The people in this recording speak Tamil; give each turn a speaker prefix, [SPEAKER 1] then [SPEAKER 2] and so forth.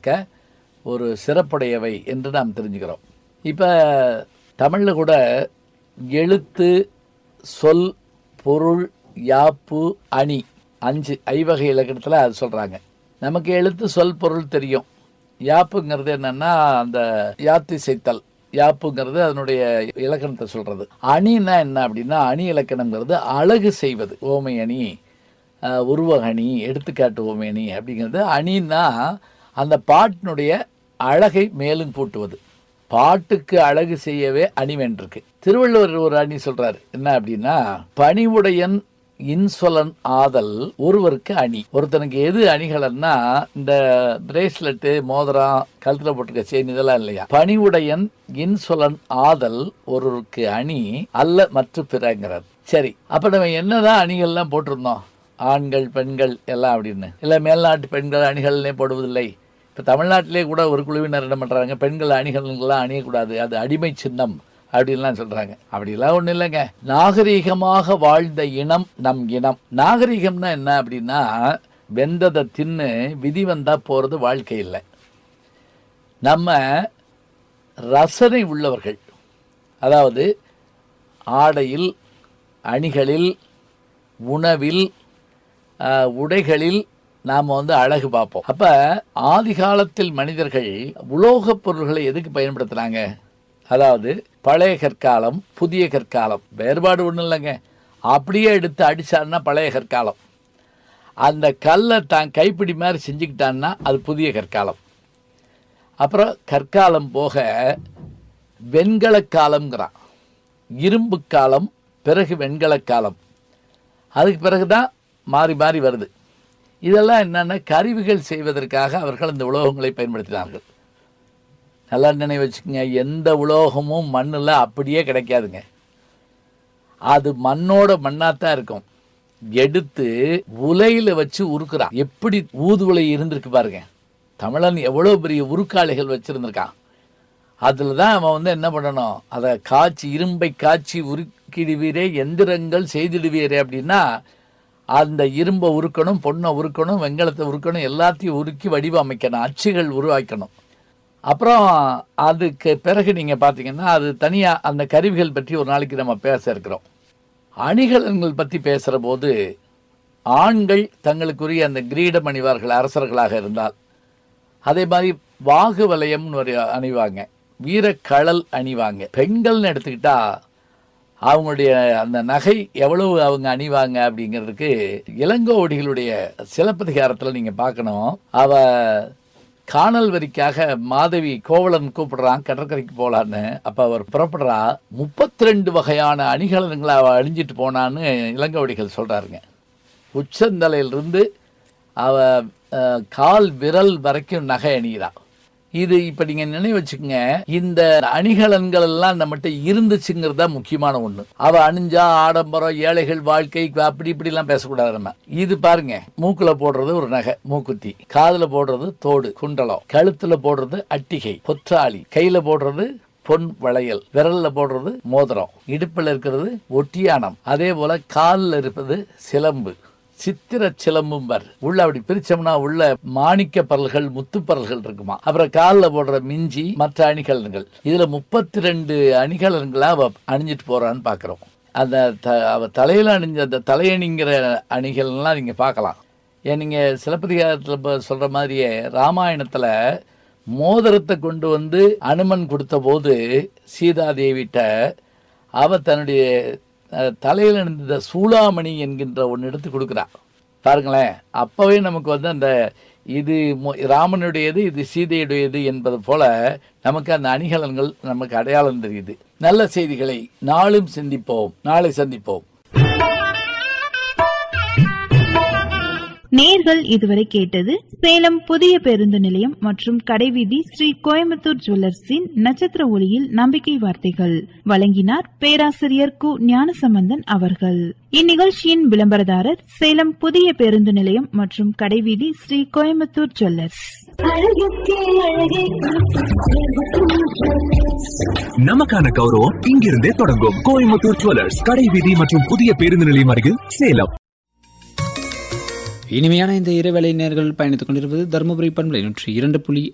[SPEAKER 1] குறிப்பிடத்தக்க ஒரு சிறப்புடையவை என்று நாம் தெரிஞ்சுக்கிறோம் இப்போ தமிழில் கூட எழுத்து சொல் பொருள் யாப்பு அணி அஞ்சு ஐவகை இலக்கணத்தில் அது சொல்கிறாங்க நமக்கு எழுத்து சொல் பொருள் தெரியும் யாப்புங்கிறது என்னன்னா அந்த யாத்திசைத்தல் யாப்புங்கிறது அதனுடைய இலக்கணத்தை சொல்றது அணின்னா என்ன அப்படின்னா அணி இலக்கணங்கிறது அழகு செய்வது ஓமை அணி அஹ், உருவக அணி எடுத்துக்காட்டு ஓமை அணி அப்படிங்கிறது அணின்னா அந்த பாட்டினுடைய அழகை மேலும் கூட்டுவது பாட்டுக்கு அழகு செய்யவே அணி வேண்டிருக்கு திருவள்ளுவர் ஒரு அணி சொல்றாரு என்ன அப்படின்னா பணிவுடையன் இன்சொலன் ஆதல் ஒருவருக்கு அணி ஒருத்தனுக்கு எது அணிகலன்னா இந்த பிரேஸ்லெட்டு மோதிரம் கழுத்துல போட்டிருக்க செயின் இதெல்லாம் இல்லையா பணிவுடையன் இன்சொலன் ஆதல் ஒருவருக்கு அணி அல்ல மற்ற பிறங்கிறார் சரி அப்ப நம்ம என்னதான் அணிகள்லாம் போட்டிருந்தோம் ஆண்கள் பெண்கள் எல்லாம் அப்படின்னு இல்ல மேல்நாட்டு பெண்கள் அணிகள்னே போடுவதில்லை இப்ப தமிழ்நாட்டிலே கூட ஒரு குழுவினர் என்ன பண்றாங்க பெண்கள் அணிகள்லாம் அணியக்கூடாது அது அடிமை சின்னம் அப்படின்லாம் சொல்றாங்க அப்படிலாம் ஒண்ணும் இல்லைங்க நாகரீகமாக வாழ்ந்த இனம் நம் இனம் நாகரீகம்னா என்ன அப்படின்னா வெந்ததை தின்னு விதி வந்தா போறது வாழ்க்கை இல்லை நம்ம ரசனை உள்ளவர்கள் அதாவது ஆடையில் அணிகளில் உணவில் ஆஹ், உடைகளில் நாம் வந்து அழகு பார்ப்போம் அப்ப ஆதி காலத்தில் மனிதர்கள் உலோகப் பொருள்களை எதுக்கு பயன்படுத்துனாங்க அதாவது பழைய கற்காலம் புதிய கற்காலம் வேறுபாடு ஒன்றும் இல்லைங்க அப்படியே எடுத்து அடிச்சான்னா பழைய கற்காலம் அந்த கல்லை தான் கைப்பிடி மாதிரி செஞ்சுக்கிட்டான்னா அது புதிய கற்காலம் அப்புறம் கற்காலம் போக வெண்கலக் காலம்ங்கிறான் இரும்பு காலம் பிறகு வெண்கலக் காலம் அதுக்கு பிறகு தான் மாறி மாறி வருது இதெல்லாம் என்னென்ன கருவிகள் செய்வதற்காக அவர்கள் இந்த உலோகங்களை பயன்படுத்தினார்கள் நல்லா நினைவு வச்சுக்கோங்க எந்த உலோகமும் மண்ணில் அப்படியே கிடைக்காதுங்க அது மண்ணோட மண்ணாத்தான் இருக்கும் எடுத்து உலையில வச்சு உருக்குறான் எப்படி ஊதுவலை இருந்திருக்கு பாருங்க தமிழன் எவ்வளவு பெரிய உருக்காளிகள் வச்சிருந்திருக்கான் அதில் தான் அவன் வந்து என்ன பண்ணணும் அதை காய்ச்சி இரும்பை காய்ச்சி உருக்கிடுவீரே எந்திரங்கள் செய்திடுவீரே அப்படின்னா அந்த இரும்பை உருக்கணும் பொண்ணை உருக்கணும் வெங்கலத்தை உருக்கணும் எல்லாத்தையும் உருக்கி வடிவமைக்கணும் அச்சுகள் உருவாக்கணும் அப்புறம் அதுக்கு பிறகு நீங்கள் பார்த்தீங்கன்னா அது தனியாக அந்த கருவிகள் பற்றி ஒரு நாளைக்கு நம்ம பேச இருக்கிறோம் அணிகலன்கள் பற்றி பேசுகிற போது ஆண்கள் தங்களுக்குரிய அந்த கிரீடம் அணிவார்கள் அரசர்களாக இருந்தால் அதே மாதிரி வாகு வலயம்னு ஒரு அணிவாங்க வீரக்கழல் அணிவாங்க பெண்கள்னு எடுத்துக்கிட்டா அவங்களுடைய அந்த நகை எவ்வளவு அவங்க அணிவாங்க அப்படிங்கிறதுக்கு இளங்கோவடிகளுடைய சிலப்பதிகாரத்தில் நீங்கள் பார்க்கணும் அவ காணல் வரிக்காக மாதவி கோவலன் கூப்பிடுறான் கடற்கரைக்கு போலான்னு அப்ப அவர் புறப்படுறா முப்பத்தி ரெண்டு வகையான அணிகலன்களை அவ அணிஞ்சிட்டு போனான்னு இளங்கோவடிகள் சொல்றாருங்க உச்சந்தலையிலிருந்து அவ அஹ், கால் விரல் வரைக்கும் நகை அணிகிறா இது இப்ப நீங்க நினைவு வச்சுக்கோங்க இந்த அணிகலன்கள் எல்லாம் நம்மகிட்ட இருந்துச்சுங்கிறது தான் முக்கியமான ஒண்ணு அவ அணிஞ்சா ஆடம்பரம் ஏழைகள் வாழ்க்கை அப்படி இப்படி எல்லாம் பேசக்கூடாது நம்ம இது பாருங்க மூக்குல போடுறது ஒரு நகை மூக்குத்தி காதுல போடுறது தோடு குண்டலம் கழுத்துல போடுறது அட்டிகை பொற்றாளி கையில போடுறது பொன் வளையல் விரல்ல போடுறது மோதிரம் இடுப்புல இருக்கிறது ஒட்டியானம் அதே போல காலில் இருப்பது சிலம்பு சித்திர சிலம்பும்பர் உள்ள அப்படி பிரிச்சோம்னா உள்ள மாணிக்க பரல்கள் முத்து பரல்கள் இருக்குமா அப்புறம் காலில் போடுற மிஞ்சி மற்ற அணிகலன்கள் இதுல முப்பத்தி ரெண்டு அணிகலன்களா அவ அணிஞ்சிட்டு போறான்னு பாக்குறோம் அந்த த அவ தலையில அணிஞ்ச அந்த தலையணிங்கிற அணிகள்லாம் நீங்க பார்க்கலாம் ஏன் நீங்க சிலப்பதிகாரத்துல இப்ப சொல்ற மாதிரியே ராமாயணத்துல மோதிரத்தை கொண்டு வந்து அனுமன் கொடுத்த போது சீதாதேவிட்ட அவ தன்னுடைய அஹ், தலையில் இருந்த சூளாமணி என்கின்ற ஒன்று எடுத்து கொடுக்குறா பாருங்களேன் அப்பவே நமக்கு வந்து அந்த இது மொ- ராமனுடையது இது சீதையுடையது என்பது போல நமக்கு அந்த அணிகலன்கள் நமக்கு அடையாளம் தெரியுது நல்ல செய்திகளை நாளும் சிந்திப்போம் நாளை சந்திப்போம்
[SPEAKER 2] நேர்கள் இதுவரை கேட்டது சேலம் புதிய பேருந்து நிலையம் மற்றும் கடைவீதி ஸ்ரீ கோயம்புத்தூர் ஜுவல்லர்ஸின் நட்சத்திர ஒளியில் நம்பிக்கை வார்த்தைகள் வழங்கினார் பேராசிரியர் கு ஞானசம்பந்தன் அவர்கள் இந்நிகழ்ச்சியின் விளம்பரதாரர் சேலம் புதிய பேருந்து நிலையம் மற்றும் கடைவீதி ஸ்ரீ கோயம்புத்தூர் ஜுவல்லர்ஸ்
[SPEAKER 3] நமக்கான கௌரவம் இங்கிருந்தே தொடங்கும் கோயம்புத்தூர் ஜுவல்லர்ஸ் கடை வீதி மற்றும் புதிய பேருந்து நிலையம் அருகில் சேலம்
[SPEAKER 4] இனிமையான இந்த இரவேளை நேர்கள் பயணித்துக் கொண்டிருப்பது தருமபுரி பண்பலை நூற்றி இரண்டு புள்ளி